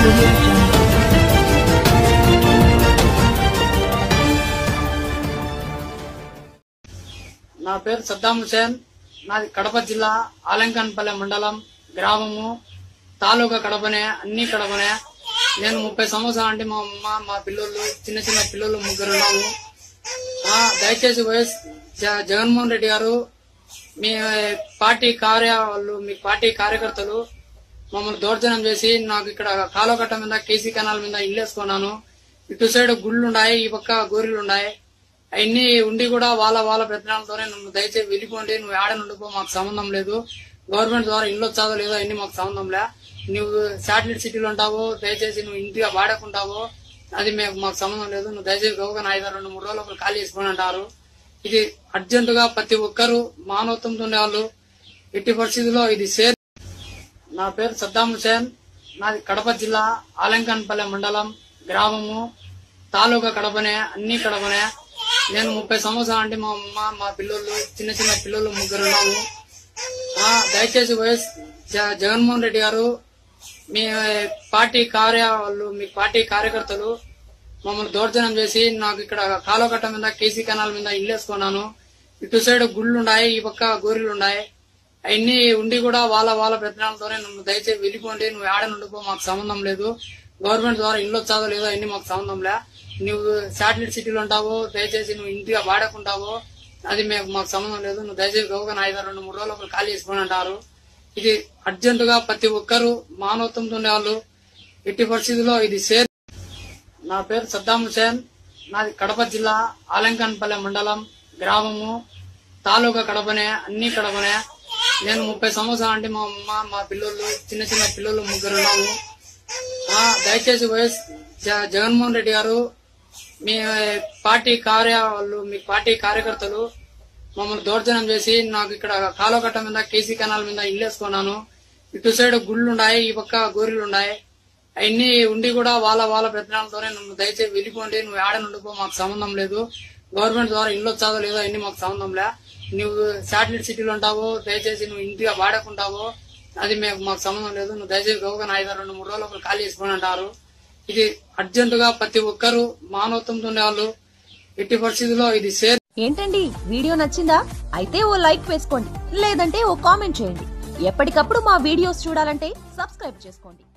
audio jungle. నా పేరు సద్దాం హుసేన్ నాది కడప జిల్లా ఆలంకన్పల్లె మండలం గ్రామము తాలూకా కడపనే అన్ని కడపనే నేను ముప్పై సంవత్సరాలు అంటే మా అమ్మ మా పిల్లలు చిన్న చిన్న పిల్లలు ముగ్గురు ఉన్నాము ఆ, దయచేసి వైఎస్ జ- జగన్మోహన్ రెడ్డి గారు మీ పార్టీ కార్య వాళ్ళు మీ పార్టీ కార్యకర్తలు మమ్మల్ని దౌర్జన్యం చేసి నాకు ఇక్కడ కాలువకట్ట మీద కేసీ కెనాల్ మీద ఇల్లు వేసుకున్నాను ఇటు సైడ్ గుళ్ళు ఉన్నాయి ఈ పక్క గోరీలు ఉన్నాయి అవన్నీ ఉండి కూడా వాళ్ళ వాళ్ళ పెద్దనాలతోనే నువ్వు దయచేసి వెళ్ళిపోండి నువ్వు ఆడ నుండిపో మాకు సంబంధం లేదు గవర్నమెంట్ ద్వారా ఇల్లు వచ్చాదో లేదో అన్ని మాకు సంబంధం లే నువ్వు శాటిలైట్ సిటీలో ఉంటావో దయచేసి నువ్వు ఇంటిగా వాడకుంటావో అది మేము మాకు సంబంధం లేదు నువ్వు దయచేసి గౌగా ఐదు రెండు మూడు రోజులు ఖాళీ చేసుకుని అంటారు ఇది అర్జెంటుగా ప్రతి ఒక్కరూ మానవత్వంతో ఉండేవాళ్ళు ఎట్టి పరిస్థితుల్లో ఇది సేర్ నా పేరు సద్దాం హుసేన్ నాది కడప జిల్లా ఆలంకన్పల్లె మండలం గ్రామము తాలూకా కడపనే అన్ని కడపనే నేను ముప్పై సంవత్సరాలు అంటే మా అమ్మ మా పిల్లలు చిన్న చిన్న పిల్లలు ముగ్గురు ఉన్నాము ఆ, దయచేసి వైఎస్ జ- జగన్మోహన్ రెడ్డి గారు మీ పార్టీ కార్య వాళ్ళు మీ పార్టీ కార్యకర్తలు మమ్మల్ని దౌర్జన్యం చేసి నాకు ఇక్కడ కాలువకట్ట మీద కేసీ కెనాల్ మీద ఇల్లు వేసుకున్నాను ఇటు సైడ్ గుళ్ళు ఉన్నాయి ఈ పక్క గోరీలు ఉన్నాయి అవన్నీ ఉండి కూడా వాళ్ళ వాళ్ళ పెద్దనాలతోనే నువ్వు దయచేసి వెళ్ళిపోండి నువ్వు ఆడ నుండిపో మాకు సంబంధం లేదు గవర్నమెంట్ ద్వారా ఇల్లు వచ్చాదో లేదో అన్ని మాకు సంబంధం లే నువ్వు శాటిలైట్ సిటీలో ఉంటావో దయచేసి నువ్వు ఇంటిగా వాడకుంటావో అది మేము మాకు సంబంధం లేదు నువ్వు దయచేసి గౌగా ఐదు రెండు మూడు రోజులు ఖాళీ చేసుకుని అంటారు ఇది అర్జెంటుగా ప్రతి ఒక్కరూ మానవత్వంతో ఉండేవాళ్ళు ఎట్టి పరిస్థితుల్లో ఇది సేర్ నా పేరు సద్దాం హుసేన్ నాది కడప జిల్లా ఆలంకన్పల్లె మండలం గ్రామము తాలూకా కడపనే అన్ని కడపనే నేను ముప్పై సంవత్సరాలు అంటే మా అమ్మ మా పిల్లలు చిన్న చిన్న పిల్లలు ముగ్గురు ఉన్నాము ఆ, దయచేసి వైఎస్ జ- జగన్మోహన్ రెడ్డి గారు మీ పార్టీ కార్య వాళ్ళు మీ పార్టీ కార్యకర్తలు మమ్మల్ని దౌర్జన్యం చేసి నాకు ఇక్కడ కాలువకట్ట మీద కేసీ కెనాల్ మీద ఇల్లు వేసుకున్నాను ఇటు సైడ్ గుళ్ళు ఉన్నాయి ఈ పక్క గోరీలు ఉన్నాయి అవన్నీ ఉండి కూడా వాళ్ళ వాళ్ళ పెద్దనాలతోనే నువ్వు దయచేసి వెళ్ళిపోండి నువ్వు ఆడ నుండిపో మాకు సంబంధం లేదు గవర్నమెంట్ ద్వారా ఇల్లు వచ్చాదో లేదో అన్ని మాకు సంబంధం లే నువ్వు శాటిలైట్ సిటీలో ఉంటావో దయచేసి నువ్వు ఇంటిగా వాడకుంటావో అది మేము మాకు సంబంధం లేదు నువ్వు దయచేసి గౌగా ఐదు రెండు మూడు రోజులు ఖాళీ చేసుకుని అంటారు ఇది అర్జెంటుగా ప్రతి ఒక్కరూ మానవత్వంతో ఉండేవాళ్ళు ఎట్టి పరిస్థితుల్లో ఇది సేర్ ఏంటండి వీడియో నచ్చిందా అయితే ఓ లైక్ వేసుకోండి లేదంటే ఓ కామెంట్ చేయండి ఎప్పటికప్పుడు మా వీడియోస్ చూడాలంటే సబ్స్క్రైబ్ చేసుకోండి